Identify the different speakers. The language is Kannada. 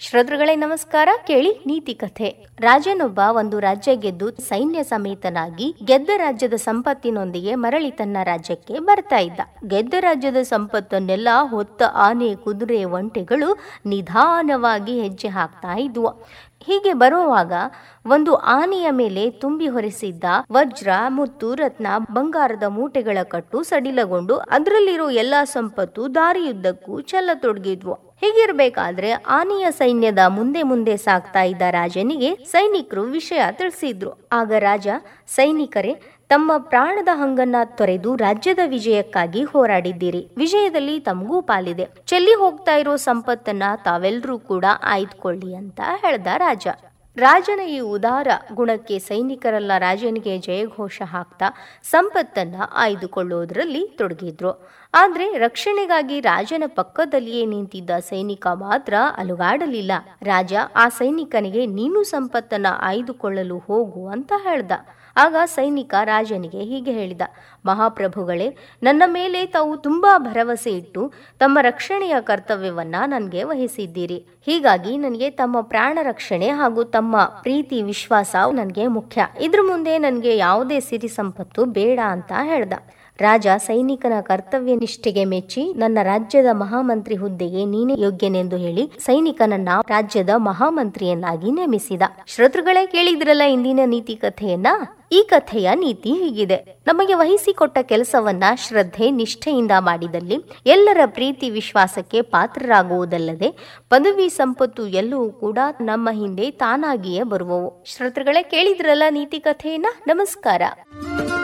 Speaker 1: ಶ್ರೋತೃಗಳೇ ನಮಸ್ಕಾರ ಕೇಳಿ ನೀತಿ ಕಥೆ ರಾಜನೊಬ್ಬ ಒಂದು ರಾಜ್ಯ ಗೆದ್ದು ಸೈನ್ಯ ಸಮೇತನಾಗಿ ಗೆದ್ದ ರಾಜ್ಯದ ಸಂಪತ್ತಿನೊಂದಿಗೆ ಮರಳಿ ತನ್ನ ರಾಜ್ಯಕ್ಕೆ ಬರ್ತಾ ಇದ್ದ ಗೆದ್ದ ರಾಜ್ಯದ ಸಂಪತ್ತನ್ನೆಲ್ಲ ಹೊತ್ತ ಆನೆ ಕುದುರೆ ಒಂಟೆಗಳು ನಿಧಾನವಾಗಿ ಹೆಜ್ಜೆ ಹಾಕ್ತಾ ಇದ್ವು ಹೀಗೆ ಬರುವಾಗ ಒಂದು ಆನೆಯ ಮೇಲೆ ತುಂಬಿ ಹೊರಿಸಿದ್ದ ವಜ್ರ ಮುತ್ತು ರತ್ನ ಬಂಗಾರದ ಮೂಟೆಗಳ ಕಟ್ಟು ಸಡಿಲಗೊಂಡು ಅದರಲ್ಲಿರೋ ಎಲ್ಲಾ ಸಂಪತ್ತು ದಾರಿಯುದ್ದಕ್ಕೂ ಚೆಲ್ಲತೊಡಗಿದ್ವು ಹೀಗಿರ್ಬೇಕಾದ್ರೆ ಆನೆಯ ಸೈನ್ಯದ ಮುಂದೆ ಮುಂದೆ ಸಾಗ್ತಾ ಇದ್ದ ರಾಜನಿಗೆ ಸೈನಿಕರು ವಿಷಯ ತಿಳಿಸಿದ್ರು ಆಗ ರಾಜ ಸೈನಿಕರೇ ತಮ್ಮ ಪ್ರಾಣದ ಹಂಗನ್ನ ತೊರೆದು ರಾಜ್ಯದ ವಿಜಯಕ್ಕಾಗಿ ಹೋರಾಡಿದ್ದೀರಿ ವಿಜಯದಲ್ಲಿ ತಮಗೂ ಪಾಲಿದೆ ಚೆಲ್ಲಿ ಹೋಗ್ತಾ ಇರೋ ಸಂಪತ್ತನ್ನ ತಾವೆಲ್ಲರೂ ಕೂಡ ಆಯ್ದುಕೊಳ್ಳಿ ಅಂತ ಹೇಳ್ದ ರಾಜ ರಾಜನ ಈ ಉದಾರ ಗುಣಕ್ಕೆ ಸೈನಿಕರೆಲ್ಲ ರಾಜನಿಗೆ ಜಯಘೋಷ ಹಾಕ್ತಾ ಸಂಪತ್ತನ್ನ ಆಯ್ದುಕೊಳ್ಳೋದ್ರಲ್ಲಿ ತೊಡಗಿದ್ರು ಆದ್ರೆ ರಕ್ಷಣೆಗಾಗಿ ರಾಜನ ಪಕ್ಕದಲ್ಲಿಯೇ ನಿಂತಿದ್ದ ಸೈನಿಕ ಮಾತ್ರ ಅಲುಗಾಡಲಿಲ್ಲ ರಾಜ ಆ ಸೈನಿಕನಿಗೆ ನೀನು ಸಂಪತ್ತನ್ನ ಆಯ್ದುಕೊಳ್ಳಲು ಹೋಗು ಅಂತ ಹೇಳ್ದ ಆಗ ಸೈನಿಕ ರಾಜನಿಗೆ ಹೀಗೆ ಹೇಳಿದ ಮಹಾಪ್ರಭುಗಳೇ ನನ್ನ ಮೇಲೆ ತಾವು ತುಂಬಾ ಭರವಸೆ ಇಟ್ಟು ತಮ್ಮ ರಕ್ಷಣೆಯ ಕರ್ತವ್ಯವನ್ನ ನನಗೆ ವಹಿಸಿದ್ದೀರಿ ಹೀಗಾಗಿ ನನಗೆ ತಮ್ಮ ಪ್ರಾಣ ರಕ್ಷಣೆ ಹಾಗೂ ತಮ್ಮ ಪ್ರೀತಿ ವಿಶ್ವಾಸ ನನಗೆ ಮುಖ್ಯ ಇದ್ರ ಮುಂದೆ ನನಗೆ ಯಾವುದೇ ಸಿರಿ ಸಂಪತ್ತು ಬೇಡ ಅಂತ ಹೇಳ್ದ ರಾಜ ಸೈನಿಕನ ಕರ್ತವ್ಯ ನಿಷ್ಠೆಗೆ ಮೆಚ್ಚಿ ನನ್ನ ರಾಜ್ಯದ ಮಹಾಮಂತ್ರಿ ಹುದ್ದೆಗೆ ನೀನೇ ಯೋಗ್ಯನೆಂದು ಹೇಳಿ ಸೈನಿಕನನ್ನ ರಾಜ್ಯದ ಮಹಾಮಂತ್ರಿಯನ್ನಾಗಿ ನೇಮಿಸಿದ ಶ್ರೋತೃಗಳೇ ಕೇಳಿದ್ರಲ್ಲ ಇಂದಿನ ನೀತಿ ಕಥೆಯನ್ನ ಈ ಕಥೆಯ ನೀತಿ ಹೀಗಿದೆ ನಮಗೆ ವಹಿಸಿಕೊಟ್ಟ ಕೆಲಸವನ್ನ ಶ್ರದ್ಧೆ ನಿಷ್ಠೆಯಿಂದ ಮಾಡಿದಲ್ಲಿ ಎಲ್ಲರ ಪ್ರೀತಿ ವಿಶ್ವಾಸಕ್ಕೆ ಪಾತ್ರರಾಗುವುದಲ್ಲದೆ ಪದವಿ ಸಂಪತ್ತು ಎಲ್ಲವೂ ಕೂಡ ನಮ್ಮ ಹಿಂದೆ ತಾನಾಗಿಯೇ ಬರುವವು ಶ್ರೋತೃಗಳೇ ಕೇಳಿದ್ರಲ್ಲ ನೀತಿ ಕಥೆಯನ್ನ ನಮಸ್ಕಾರ